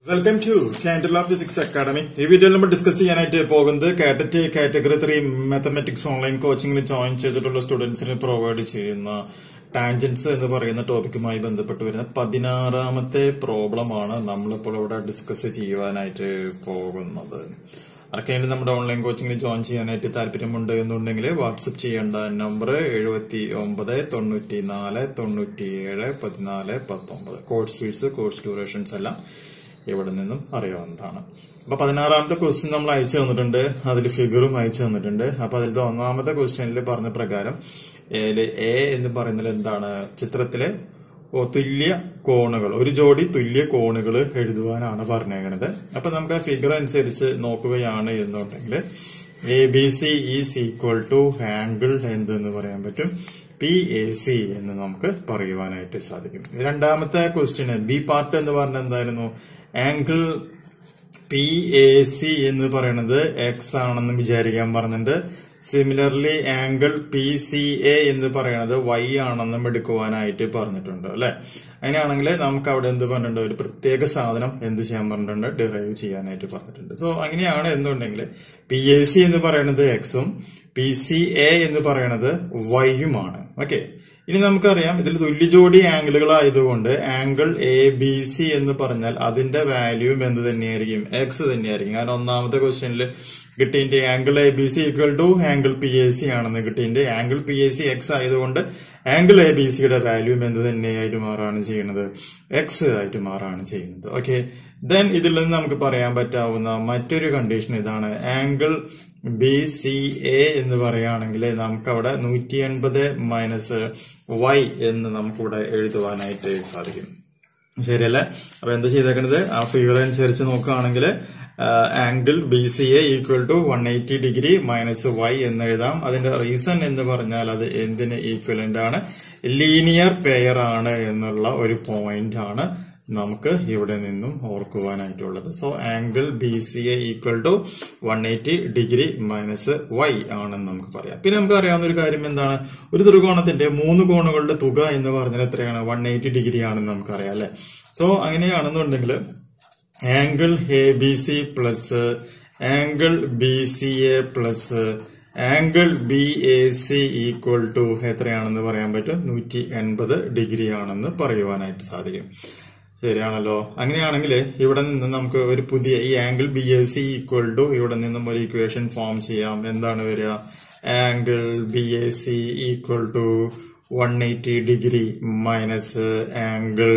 welcome to candela physics academy ഈ വീഡിയോയിൽ നമ്മൾ ഡിസ്കസ് ചെയ്യാനായിട്ട് പോകുന്നത് കാറ്ററ്റ് കാറ്റഗറി ത്രീ മാത്തമാറ്റിക്സ് ഓൺലൈൻ കോച്ചിങ്ങിൽ ജോയിൻ ചെയ്തിട്ടുള്ള സ്റ്റുഡൻസിന് പ്രൊവൈഡ് ചെയ്യുന്ന ടാൻജൻസ് എന്ന് പറയുന്ന ടോപ്പിക്കുമായി ബന്ധപ്പെട്ട് വരുന്ന പതിനാറാമത്തെ പ്രോബ്ലമാണ് നമ്മളിപ്പോൾ ഇവിടെ ഡിസ്കസ് ചെയ്യുവാനായിട്ട് പോകുന്നത് ആർക്കെങ്കിലും നമ്മുടെ ഓൺലൈൻ കോച്ചിങ്ങിൽ ജോയിൻ ചെയ്യാനായിട്ട് താല്പര്യമുണ്ട് എന്നുണ്ടെങ്കിൽ വാട്സപ്പ് ചെയ്യേണ്ട നമ്പർ എഴുപത്തി ഒമ്പത് തൊണ്ണൂറ്റി നാല് തൊണ്ണൂറ്റി ഏഴ് പതിനാല് പത്തൊമ്പത് കോഴ്സ് ഫീസ് കോഴ്സ് ഡ്യൂറേഷൻസ് എല്ലാം ഇവിടെ നിന്നും അറിയാവുന്നതാണ് അപ്പൊ പതിനാറാമത്തെ ക്വസ്റ്റ്യൻ നമ്മൾ അയച്ചു തന്നിട്ടുണ്ട് അതിൽ ഫിഗറും അയച്ചു തന്നിട്ടുണ്ട് അപ്പൊ അതിലത്തെ ഒന്നാമത്തെ ക്വസ്റ്റ്യനിൽ പറഞ്ഞ പ്രകാരം ഏല് എ എന്ന് പറയുന്നത് എന്താണ് ചിത്രത്തിലെ ഓ, തുല്യ കോണുകൾ ഒരു ജോഡി തുല്യ കോണുകൾ എഴുതുവാനാണ് പറഞ്ഞേക്കണത് അപ്പൊ നമുക്ക് ആ ഫിഗർ അനുസരിച്ച് നോക്കുകയാണ് എന്നുണ്ടെങ്കിൽ A B C is equal to angle എന്തെന്ന് പറയാൻ പറ്റും പി എ സി എന്ന് നമുക്ക് പറയുവാനായിട്ട് സാധിക്കും രണ്ടാമത്തെ ക്വസ്റ്റ്യന് ബി പാർട്ട് എന്ന് പറഞ്ഞ എന്തായിരുന്നു ആംഗിൾ പി എ സി എന്ന് പറയുന്നത് എക്സ് ആണെന്ന് വിചാരിക്കാൻ പറഞ്ഞിട്ടുണ്ട് similarly angle P C A എന്ന് പറയുന്നത് വൈ ആണെന്നും എടുക്കുവാനായിട്ട് പറഞ്ഞിട്ടുണ്ട് അല്ലെ അങ്ങനെയാണെങ്കിൽ നമുക്ക് അവിടെ എന്ത് പറഞ്ഞിട്ടുണ്ട് ഒരു പ്രത്യേക സാധനം എന്ത് ചെയ്യാൻ പറഞ്ഞിട്ടുണ്ട് ഡിറൈവ് ചെയ്യാനായിട്ട് പറഞ്ഞിട്ടുണ്ട് സോ അങ്ങനെയാണ് എന്നുണ്ടെങ്കിൽ പി എ സി എന്ന് പറയുന്നത് എക്സും പി സി എ എന്ന് പറയുന്നത് വൈയുമാണ് ഓക്കെ ഇനി നമുക്കറിയാം ഇതിൽ തുല്യജോഡി ആംഗിളുകൾ ആയതുകൊണ്ട് ആംഗിൾ എ ബി സി എന്ന് പറഞ്ഞാൽ അതിന്റെ വാല്യൂം എന്ത് തന്നെയായിരിക്കും എക്സ് തന്നെയായിരിക്കും കാരണം ഒന്നാമത്തെ ക്വസ്റ്റ്യനിൽ കിട്ടിയതിന്റെ angle A B C equal to angle P A C ആണെന്ന് കിട്ടിയതിന്റെ angle P A C X ആയതുകൊണ്ട് ആംഗിൾ എ ബി സിയുടെ വാല്യൂം എന്ത് തന്നെയായിട്ട് മാറാണ് ചെയ്യുന്നത് എക്സ് ആയിട്ട് മാറാണ് ചെയ്യുന്നത് ഓക്കെ ദെൻ ഇതിൽ നിന്ന് നമുക്ക് പറയാൻ പറ്റാവുന്ന മറ്റൊരു കണ്ടീഷൻ ഇതാണ് ആംഗിൾ ബി സി എ എന്ന് പറയുകയാണെങ്കിൽ നമുക്ക് അവിടെ നൂറ്റി എൺപത് മൈനസ് വൈ എന്ന് നമുക്കിവിടെ എഴുതുവാനായിട്ട് സാധിക്കും ശരിയല്ലേ അപ്പൊ എന്താ ചെയ്തേക്കുന്നത് ആ ഫിഗർ അനുസരിച്ച് നോക്കുകയാണെങ്കിൽ angle B C A equal to one eighty degree minus Y എന്ന് എഴുതാം അതിന്റെ റീസൺ എന്ന് പറഞ്ഞാൽ അത് എന്തിന് ഈക്വലന്റ് ആണ് ലീനിയർ പെയർ ആണ് എന്നുള്ള ഒരു പോയിന്റ് ആണ് നമുക്ക് ഇവിടെ നിന്നും ഓർക്കുവാനായിട്ടുള്ളത് so angle B C A equal to one eighty degree minus Y ആണെന്ന് നമുക്ക് പറയാം പിന്നെ നമുക്ക് അറിയാവുന്ന ഒരു കാര്യം എന്താണ് ഒരു ത്രികോണത്തിന്റെ മൂന്ന് കോണുകളുടെ തുക എന്ന് പറഞ്ഞാൽ എത്രയാണ് വൺ എയ്റ്റി ഡിഗ്രി ആണെന്ന് നമുക്കറിയാം അല്ലെ സോ അങ്ങനെയാണെന്നുണ്ടെങ്കിൽ angle A B C plus angle B C A plus angle B A C equal to എത്രയാണെന്ന് പറയാൻ പറ്റും നൂറ്റി എൺപത് ഡിഗ്രി ആണെന്ന് പറയുവാനായിട്ട് സാധിക്കും ശരിയാണല്ലോ അങ്ങനെയാണെങ്കിൽ ഇവിടെ നിന്ന് നമുക്ക് ഒരു പുതിയ ഈ angle B A C equal to ഇവിടെ നിന്നും ഒരു ഇക്വേഷൻ ഫോം ചെയ്യാം എന്താണ് വരിക angle B A C equal to one eighty degree minus angle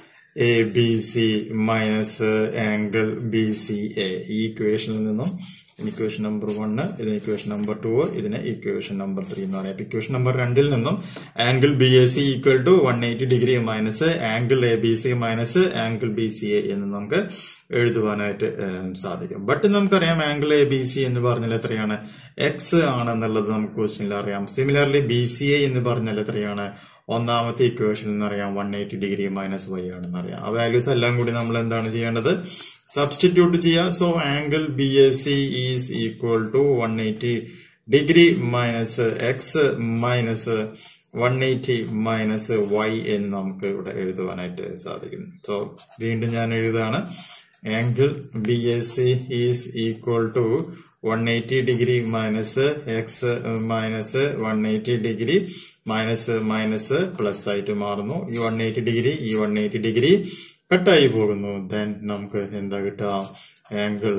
A B C minus angle B C A ഈ ഇക്വേഷനിൽ നിന്നും ഇക്വേഷൻ നമ്പർ വണ്ണ് ഇതിന് ഇക്വേഷൻ നമ്പർ ടു ഇതിന് ഇക്വേഷൻ നമ്പർ ത്രീ എന്ന് പറയാം ഇക്വേഷൻ നമ്പർ രണ്ടിൽ നിന്നും angle B A C equal to one eighty degree minus angle A B C minus angle B C A എന്ന് നമുക്ക് എഴുതുവാനായിട്ട് ഏം, സാധിക്കും ബട്ട് നമുക്കറിയാം ആംഗിൾ എ ബി സി എന്ന് പറഞ്ഞാൽ എത്രയാണ് എക്സ് ആണെന്നുള്ളത് നമുക്ക് ക്വസ്റ്റ്യനിൽ അറിയാം സിമിലർലി ബി സി എ എന്ന് പറഞ്ഞാൽ എത്രയാണ് ഒന്നാമത്തെ ഇക്വേഷനിൽ നിന്ന് അറിയാം one eighty degree minus Y ആണെന്ന് അറിയാം ആ വാല്യൂസ് എല്ലാം കൂടി നമ്മൾ എന്താണ് ചെയ്യേണ്ടത് സബ്സ്റ്റിറ്റ്യൂട്ട് ചെയ്യുക so angle B A C is equal to one eighty degree minus X minus one eighty minus Y എന്ന് നമുക്ക് ഇവിടെ എഴുതുവാനായിട്ട് സാധിക്കും സോ വീണ്ടും ഞാൻ എഴുതാണ് angle B A C is equal to one eighty degree minus X minus one eighty degree minus minus plus ആയിട്ട് മാറുന്നു ഈ വൺ എയ്റ്റി ഡിഗ്രി ഈ വൺ എയ്റ്റി ഡിഗ്രി കട്ടായി പോകുന്നു ദെൻ നമുക്ക് എന്താ കിട്ടുക angle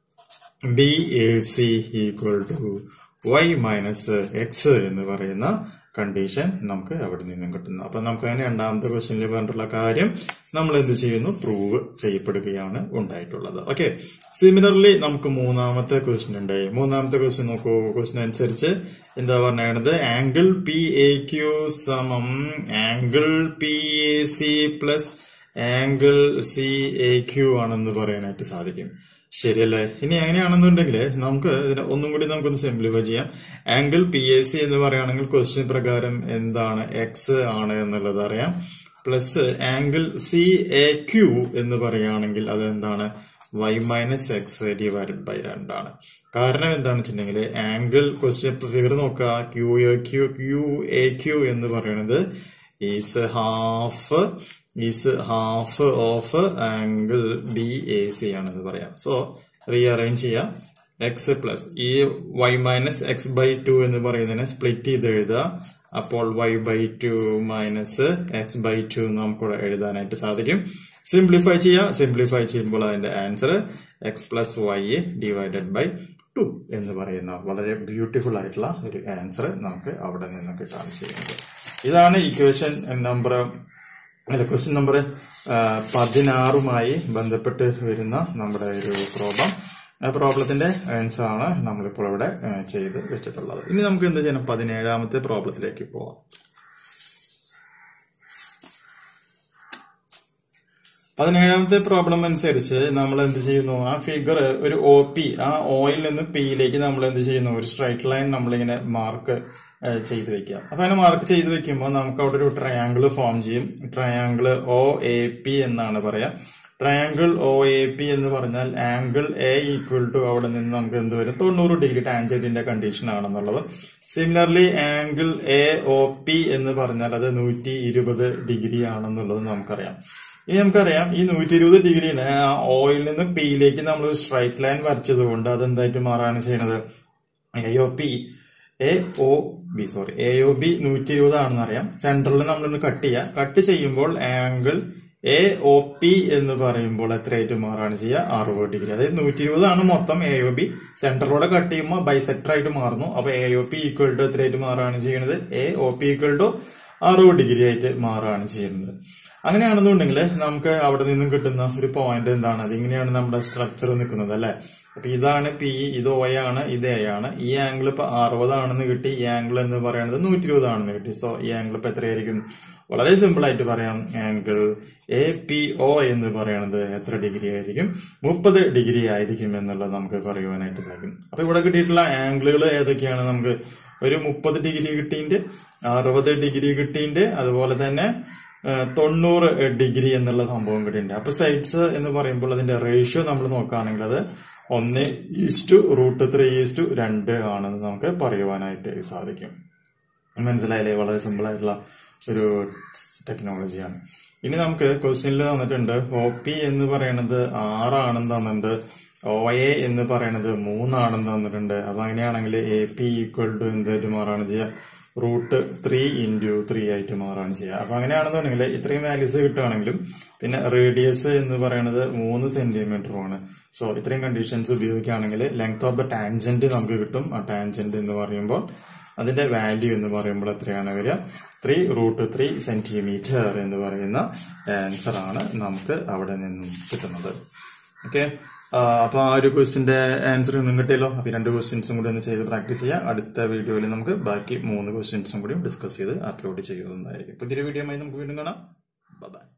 B A C equal to Y minus X എന്ന് പറയുന്ന കണ്ടീഷൻ നമുക്ക് അവിടെ നിന്നും കിട്ടുന്നു അപ്പൊ നമുക്ക് അതിന് രണ്ടാമത്തെ ക്വസ്റ്റ്യനിൽ പറഞ്ഞിട്ടുള്ള കാര്യം നമ്മൾ എന്ത് ചെയ്യുന്നു പ്രൂവ് ചെയ്യപ്പെടുകയാണ് ഉണ്ടായിട്ടുള്ളത് ഓക്കെ സിമിലർലി നമുക്ക് മൂന്നാമത്തെ ക്വസ്റ്റ്യൻ ഉണ്ട് മൂന്നാമത്തെ ക്വസ്റ്റ്യൻ നോക്കൂ ക്വസ്റ്റ്യൻ അനുസരിച്ച് എന്താ പറഞ്ഞത് ആംഗിൾ പി എ ക്യു സമം angle P A C plus angle C A Q ആണെന്ന് പറയാനായിട്ട് സാധിക്കും ശരിയല്ലേ ഇനി എങ്ങനെയാണെന്നുണ്ടെങ്കിൽ നമുക്ക് ഇതിനെ ഒന്നും കൂടി നമുക്കൊന്ന് സിംപ്ലിഫൈ ചെയ്യാം ആംഗിൾ പി എ സി എന്ന് പറയുകയാണെങ്കിൽ ക്വസ്റ്റ്യൻ പ്രകാരം എന്താണ് എക്സ് ആണ് എന്നുള്ളത് അറിയാം plus angle C A Q എന്ന് പറയുകയാണെങ്കിൽ അതെന്താണ് Y minus X divided by രണ്ടാണ് കാരണം എന്താണെന്ന് വെച്ചിട്ടുണ്ടെങ്കിൽ ആംഗിൾ ക്വസ്റ്റ്യൻ ഫിഗർ നോക്കുക Q A Q Q A Q എന്ന് പറയുന്നത് is half is half of angle B A C ആണെന്ന് പറയാം സോ റീഅറേഞ്ച് ചെയ്യാം എക്സ് പ്ലസ് ഈ Y minus X by two എന്ന് പറയുന്നതിനെ സ്പ്ലിറ്റ് ചെയ്ത് എഴുതുക അപ്പോൾ Y by two minus X by two നമുക്കിവിടെ എഴുതാനായിട്ട് സാധിക്കും സിംപ്ലിഫൈ ചെയ്യാം സിംപ്ലിഫൈ ചെയ്യുമ്പോൾ അതിന്റെ answer X plus Y divided by two എന്ന് പറയുന്ന വളരെ ബ്യൂട്ടിഫുൾ ആയിട്ടുള്ള ഒരു ആൻസർ നമുക്ക് അവിടെ നിന്ന് കിട്ടാൻ ചെയ്യുന്നത് ഇതാണ് ഇക്വേഷൻ നമ്പർ അല്ല ക്വസ്റ്റ്യൻ നമ്പർ പതിനാറുമായി ബന്ധപ്പെട്ട് വരുന്ന നമ്മുടെ ഒരു പ്രോബ്ലം ആ പ്രോബ്ലത്തിന്റെ ആൻസർ ആണ് നമ്മളിപ്പോൾ ഇവിടെ ആ, ചെയ്ത് വെച്ചിട്ടുള്ളത് ഇനി നമുക്ക് എന്ത് ചെയ്യണം പതിനേഴാമത്തെ പ്രോബ്ലത്തിലേക്ക് പോവാം പതിനേഴാമത്തെ പ്രോബ്ലം അനുസരിച്ച് നമ്മൾ എന്ത് ചെയ്യുന്നു ആ ഫിഗർ ഒരു ഒ പി ആ ഓയിൽ നിന്ന് പിയിലേക്ക് നമ്മൾ എന്ത് ചെയ്യുന്നു ഒരു സ്ട്രൈറ്റ് ലൈൻ നമ്മളിങ്ങനെ മാർക്ക് ചെയ്ത് വെക്കുക അപ്പൊ അങ്ങനെ മാർക്ക് ചെയ്ത് വെക്കുമ്പോൾ നമുക്ക് അവിടെ ഒരു ട്രയാങ്കിൾ ഫോം ചെയ്യും ട്രയാങ്കിൾ ഒ എ പി എന്നാണ് പറയാ ട്രയാങ്കിൾ ഒ എ പി എന്ന് പറഞ്ഞാൽ ആംഗിൾ എ ഈക്വൽ ടു അവിടെ നിന്ന് നമുക്ക് എന്ത് വരും തൊണ്ണൂറ് ഡിഗ്രി ടാൻജന്റിന്റെ കണ്ടീഷൻ ആണെന്നുള്ളത് similarly angle A O P എന്ന് പറഞ്ഞാൽ അത് നൂറ്റി ഇരുപത് ഡിഗ്രി ആണെന്നുള്ളത് നമുക്കറിയാം ഇനി നമുക്കറിയാം ഈ നൂറ്റി ഇരുപത് ഡിഗ്രിന് ആ ഓയിൽ നിന്ന് പിയിലേക്ക് നമ്മൾ ഒരു സ്ട്രൈറ്റ് ലൈൻ വരച്ചത് കൊണ്ട് അതെന്തായിട്ട് മാറാണ് ചെയ്യുന്നത് A O P A O B sorry A O B നൂറ്റി ഇരുപത് ആണെന്ന് അറിയാം സെന്ററിൽ നമ്മളൊന്ന് കട്ട് ചെയ്യുക കട്ട് ചെയ്യുമ്പോൾ ആംഗിൾ എ ഒ പി എന്ന് പറയുമ്പോൾ എത്രയായിട്ട് മാറാണ് ചെയ്യുക അറുപത് ഡിഗ്രി അതായത് നൂറ്റി ഇരുപതാണ് മൊത്തം എ ഒ ബി സെന്ററിലൂടെ കട്ട് ചെയ്യുമ്പോൾ ബൈസെക്ടർ ആയിട്ട് മാറുന്നു അപ്പൊ A O P equal to എത്രയായിട്ട് മാറുകയാണ് ചെയ്യുന്നത് A O P equal to അറുപത് ഡിഗ്രി ആയിട്ട് മാറുകയാണ് ചെയ്യുന്നത് അങ്ങനെയാണെന്നുണ്ടെങ്കിൽ നമുക്ക് അവിടെ നിന്നും കിട്ടുന്ന ഒരു പോയിന്റ് എന്താണ് അതിങ്ങനെയാണ് നമ്മുടെ സ്ട്രക്ചർ നിൽക്കുന്നത് അല്ലെ അപ്പൊ ഇതാണ് പി ഇത് ഒ ആണ് ഇത് എ ആണ് ഈ ആംഗിൾ ഇപ്പൊ അറുപതാണെന്ന് കിട്ടി ഈ ആംഗിൾ എന്ന് പറയുന്നത് നൂറ്റി ഇരുപതാണെന്ന് കിട്ടി സോ ഈ ആംഗിൾ ഇപ്പൊ എത്രയായിരിക്കും വളരെ സിമ്പിൾ ആയിട്ട് പറയാം ആംഗിൾ എ പി ഒ എന്ന് പറയുന്നത് എത്ര ഡിഗ്രി ആയിരിക്കും മുപ്പത് ഡിഗ്രി ആയിരിക്കും എന്നുള്ളത് നമുക്ക് പറയുവാനായിട്ട് സാധിക്കും അപ്പൊ ഇവിടെ കിട്ടിയിട്ടുള്ള ആംഗിളുകൾ ഏതൊക്കെയാണ് നമുക്ക് ഒരു മുപ്പത് ഡിഗ്രി കിട്ടിയിട്ട് അറുപത് ഡിഗ്രി കിട്ടിയിട്ട് അതുപോലെ തന്നെ ആ, തൊണ്ണൂറ് ഡിഗ്രി എന്നുള്ള സംഭവം കിട്ടിയിട്ടുണ്ട് അപ്പൊ സൈഡ്സ് എന്ന് പറയുമ്പോൾ അതിന്റെ റേഷ്യോ നമ്മൾ നോക്കുകയാണെങ്കിൽ അത് ഒന്ന് ഈസ്റ്റു റൂട്ട് ത്രീ ഈസ്റ്റു രണ്ട് ആണെന്ന് നമുക്ക് പറയുവാനായിട്ട് സാധിക്കും മനസ്സിലായില്ലേ വളരെ സിമ്പിൾ ആയിട്ടുള്ള ഒരു ടെക്നോളജിയാണ് ഇനി നമുക്ക് ക്വസ്റ്റ്യനിൽ തന്നിട്ടുണ്ട് ഒ പി എന്ന് പറയുന്നത് ആറാണെന്ന് തന്നിട്ടുണ്ട് ഒ എ എന്ന് പറയുന്നത് മൂന്നാണെന്ന് തന്നിട്ടുണ്ട് അപ്പൊ അങ്ങനെയാണെങ്കിൽ എ പി ഈക്വൽ ടു എന്തായിട്ട് മാറാണ് ചെയ്യുക റൂട്ട് ത്രീ ഇൻറ്റു ത്രീ ആയിട്ട് മാറാണ് ചെയ്യുക അപ്പൊ അങ്ങനെയാണെന്നുണ്ടെങ്കിൽ ഇത്രയും വാല്യൂസ് കിട്ടുകയാണെങ്കിലും പിന്നെ റേഡിയസ് എന്ന് പറയുന്നത് മൂന്ന് സെന്റിമീറ്ററുമാണ് സോ ഇത്രയും കണ്ടീഷൻസ് ഉപയോഗിക്കുകയാണെങ്കിൽ ലെങ്ത് ഓഫ് ദ ടാൻജന്റ് നമുക്ക് കിട്ടും ആ ടാൻജന്റ് എന്ന് പറയുമ്പോൾ അതിന്റെ വാല്യൂ എന്ന് പറയുമ്പോൾ എത്രയാണ് വരിക ത്രീ റൂട്ട് ത്രീ സെന്റിമീറ്റർ എന്ന് പറയുന്ന ആൻസർ ആണ് നമുക്ക് അവിടെ നിന്നും കിട്ടുന്നത് ഓക്കെ അപ്പൊ ആ ഒരു ക്വസ്റ്റിന്റെ ആൻസർ ഒന്നും കിട്ടിയല്ലോ അപ്പൊ ഈ രണ്ട് ക്വസ്റ്റ്യൻസും കൂടി ഒന്ന് ചെയ്ത് പ്രാക്ടീസ് ചെയ്യാം അടുത്ത വീഡിയോയിൽ നമുക്ക് ബാക്കി മൂന്ന് ക്വസ്റ്റ്യൻസും കൂടി ഡിസ്കസ് ചെയ്ത് അപ്ലോഡ് ചെയ്യുന്നതായിരിക്കും പുതിയൊരു വീഡിയോ നമുക്ക് വീണ്ടും കാണാം ബൈ